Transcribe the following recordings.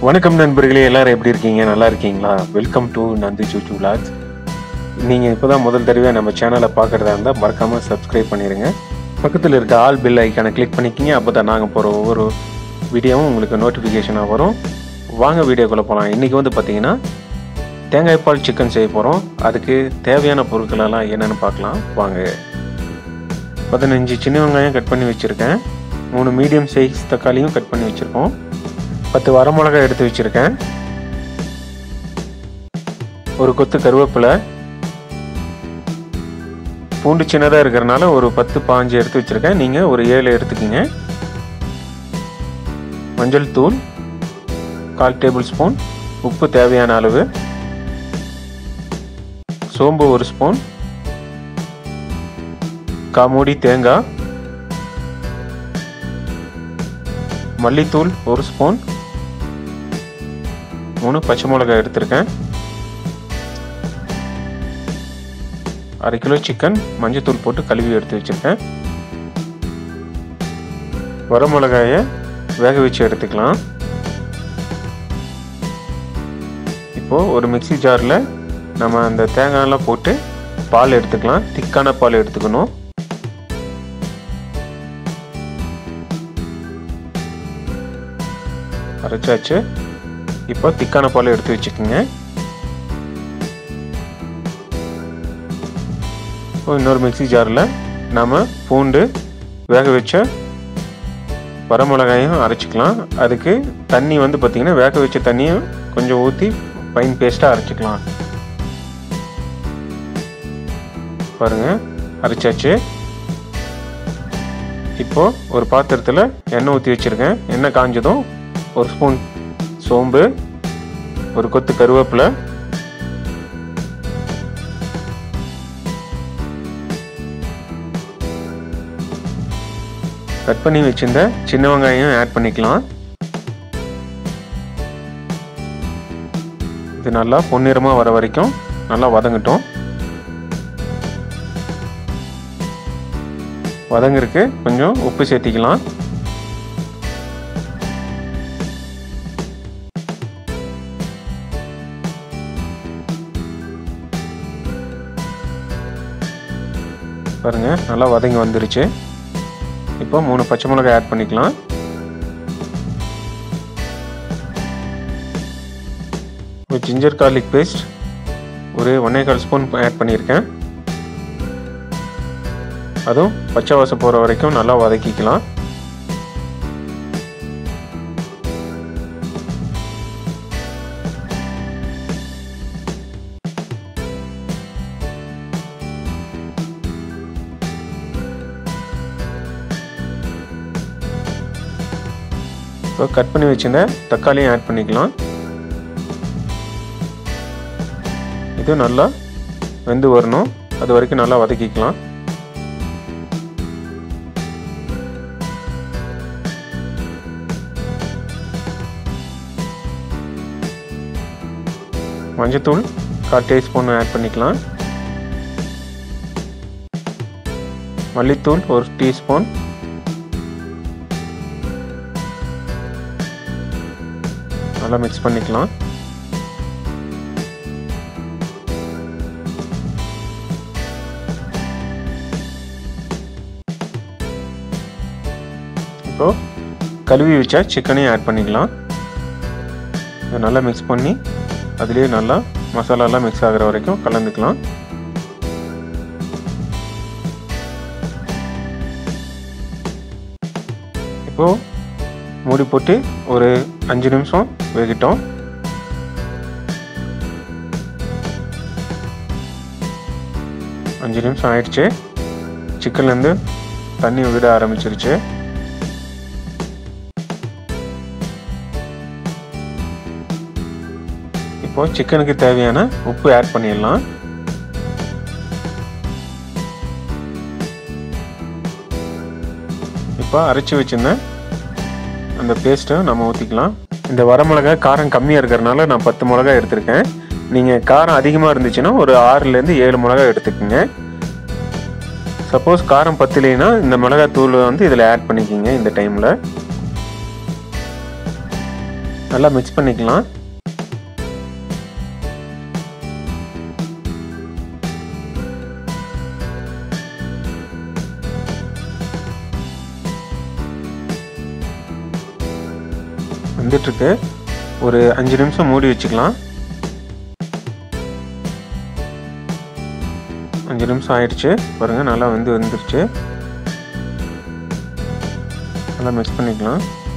வணக்கம் நண்பர்களே எல்லாரும் எப்படி இருக்கீங்க நல்லா இருக்கீங்களா welcome to Nandu Soochu vlogs நீங்கள் இப்போ தான் முதல் தடவை நம்ம சேனலை பார்க்குறதா இருந்தால் மறக்காமல் சப்ஸ்கிரைப் பண்ணிடுங்க பக்கத்தில் இருக்க ஆல் பில் ஐக்கானை கிளிக் பண்ணிக்கிங்க அப்போ தான் நாங்கள் போகிற ஒவ்வொரு வீடியோவும் உங்களுக்கு நோட்டிஃபிகேஷனாக வரும் வாங்க வீடியோக்குள்ளே போகலாம் இன்றைக்கி வந்து பார்த்தீங்கன்னா தேங்காய் பால் சிக்கன் செய்ய போகிறோம் அதுக்கு தேவையான பொருட்கள் எல்லாம் என்னென்னு பார்க்கலாம் வாங்க பதினஞ்சு சின்ன வெங்காயம் கட் பண்ணி வச்சுருக்கேன் மூணு மீடியம் சைஸ் தக்காளியும் கட் பண்ணி வச்சுருக்கோம் பத்து வரமிளகாய் எடுத்து வச்சுருக்கேன் ஒரு கொத்து கருவேப்பிலை பூண்டு சின்னதாக இருக்கிறனால ஒரு பத்து பாஞ்சு எடுத்து வச்சுருக்கேன் நீங்கள் ஒரு ஏழு எடுத்துக்கிங்க மஞ்சள் தூள் கால் டேபிள் ஸ்பூன் உப்பு தேவையான அளவு சோம்பு ஒரு ஸ்பூன் காமூடி தேங்காய் மல்லித்தூள் ஒரு ஸ்பூன் மூணு பச்சை மிளகாய் எடுத்திருக்கேன் அரை கிலோ சிக்கன் மஞ்சத்தூள் போட்டு கழுவி எடுத்து வச்சுருக்கேன் வர மிளகாயை வேக வச்சு எடுத்துக்கலாம் இப்போது ஒரு மிக்சி ஜாரில் நம்ம அந்த தேங்காயெல்லாம் போட்டு பால் எடுத்துக்கலாம் திக்கான பால் எடுத்துக்கணும் அரைச்சாச்சு இப்போ திக்கான பால் எடுத்து வச்சுக்கோங்க இப்போ இன்னொரு மிக்சி ஜாரில் நாம் பூண்டு வேக வச்ச வரமிளகாயும் அரைச்சிக்கலாம் அதுக்கு தண்ணி வந்து பார்த்திங்கன்னா வேக வச்ச தண்ணியும் கொஞ்சம் ஊற்றி ஃபைன் பேஸ்ட்டாக அரைச்சிக்கலாம் பாருங்கள் அரைச்சாச்சு இப்போது ஒரு பாத்திரத்தில் எண்ணெய் ஊற்றி வச்சுருக்கேன் எண்ணெய் காஞ்சதும் ஒரு ஸ்பூன் சோம்பு ஒரு கொத்து கருவேப்பிலை கட் பண்ணி வச்சிருந்த சின்ன வெங்காயம் ஆட் பண்ணிக்கலாம் இது நல்லா பொன்னிறமாக வர வரைக்கும் நல்லா வதங்கட்டும் வதங்கிருக்கு கொஞ்சம் உப்பு சேர்த்திக்கலாம் பாருங்க நல்லா வதங்கி வந்துருச்சு இப்போ மூணு பச்சை மிளகாய் ஆட் பண்ணிக்கலாம் ஒரு ஜிஞ்சர் கார்லிக் பேஸ்ட் ஒரு ஒன்றே கால் ஸ்பூன் ஆட் பண்ணியிருக்கேன் அதுவும் பச்சை வாசம் போகிற வரைக்கும் நல்லா வதக்கிக்கலாம் இப்போ கட் பண்ணி வச்சிருந்த தக்காளியும் ஆட் பண்ணிக்கலாம் இது நல்லா வெந்து வரணும் அது வரைக்கும் நல்லா வதக்கிக்கலாம் மஞ்சத்தூள் கால் டீஸ்பூன் ஆட் பண்ணிக்கலாம் மல்லித்தூள் ஒரு டீஸ்பூன் நல்லா மிக்ஸ் பண்ணிக்கலாம் இப்போ கழுவி வச்சா சிக்கனையும் ஆட் பண்ணிக்கலாம் இதை நல்லா மிக்ஸ் பண்ணி அதுலேயே நல்லா மசாலாலாம் மிக்ஸ் ஆகிற வரைக்கும் கலந்துக்கலாம் இப்போது மூடி போட்டு ஒரு அஞ்சு நிமிஷம் வேகிட்டோம் அஞ்சு நிமிஷம் ஆயிடுச்சு சிக்கன்லேருந்து தண்ணி விட ஆரம்பிச்சிருச்சு இப்போ சிக்கனுக்கு தேவையான உப்பு ஆட் பண்ணிடலாம் இப்போ அரைச்சி வச்சிருந்தேன் அந்த பேஸ்ட்டை நம்ம ஊற்றிக்கலாம் இந்த வரமிளகாய் காரம் கம்மியாக இருக்கிறனால நான் பத்து மிளகாய் எடுத்திருக்கேன் நீங்கள் காரம் அதிகமாக இருந்துச்சுன்னா ஒரு ஆறுலேருந்து ஏழு மிளகாய் எடுத்துக்கோங்க சப்போஸ் காரம் பத்தலைன்னா இந்த மிளகாய் தூள் வந்து இதில் ஆட் பண்ணிக்கிங்க இந்த டைமில் நல்லா மிக்ஸ் பண்ணிக்கலாம் வந்துட்டுருக்கு ஒரு அஞ்சு நிமிஷம் மூடி வச்சுக்கலாம் அஞ்சு நிமிஷம் ஆயிடுச்சு பாருங்கள் நல்லா வந்து வந்துருச்சு நல்லா மிக்ஸ் பண்ணிக்கலாம்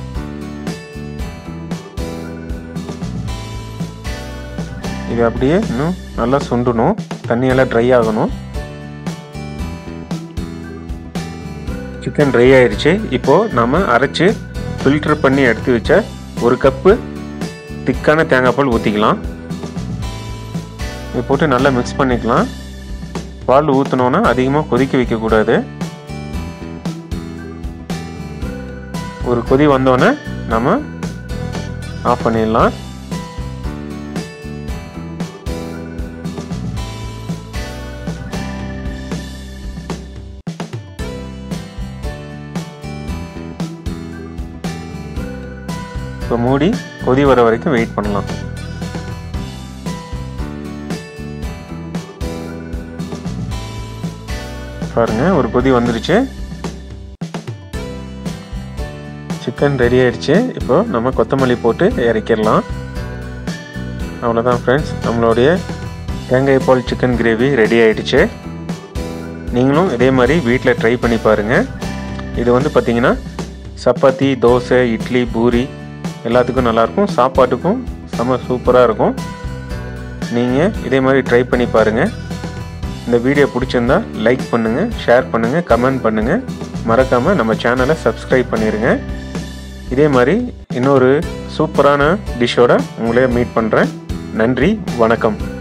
இது அப்படியே இன்னும் நல்லா சுண்டணும் தண்ணியெல்லாம் ட்ரை ஆகணும் சிக்கன் ட்ரை ஆயிடுச்சு இப்போது நாம் அரைச்சி ஃபில்டர் பண்ணி எடுத்து வச்ச ஒரு கப்பு திக்கான தேங்காய் பால் ஊற்றிக்கலாம் இது போட்டு நல்லா மிக்ஸ் பண்ணிக்கலாம் பால் ஊற்றினோன்னா அதிகமாக கொதிக்க வைக்கக்கூடாது ஒரு கொதி வந்தோடனே நம்ம ஆஃப் பண்ணிடலாம் இப்போ மூடி கொதி வர வரைக்கும் வெயிட் பண்ணலாம் பாருங்க ஒரு கொதி வந்துருச்சு சிக்கன் ரெடி ஆயிடுச்சு இப்போ நம்ம கொத்தமல்லி போட்டு இறக்கிடலாம் அவ்வளோதான் ஃப்ரெண்ட்ஸ் நம்மளுடைய தேங்காய் பால் சிக்கன் கிரேவி ரெடி ஆயிடுச்சு நீங்களும் இதே மாதிரி வீட்டில் ட்ரை பண்ணி பாருங்கள் இது வந்து பார்த்தீங்கன்னா சப்பாத்தி தோசை இட்லி பூரி எல்லாத்துக்கும் நல்லாயிருக்கும் சாப்பாட்டுக்கும் செம்ம சூப்பராக இருக்கும் நீங்கள் இதே மாதிரி ட்ரை பண்ணி பாருங்கள் இந்த வீடியோ பிடிச்சிருந்தா லைக் பண்ணுங்கள் ஷேர் பண்ணுங்கள் கமெண்ட் பண்ணுங்கள் மறக்காமல் நம்ம சேனலை சப்ஸ்கிரைப் பண்ணிடுங்க இதே மாதிரி இன்னொரு சூப்பரான டிஷ்ஷோட உங்களே மீட் பண்ணுறேன் நன்றி வணக்கம்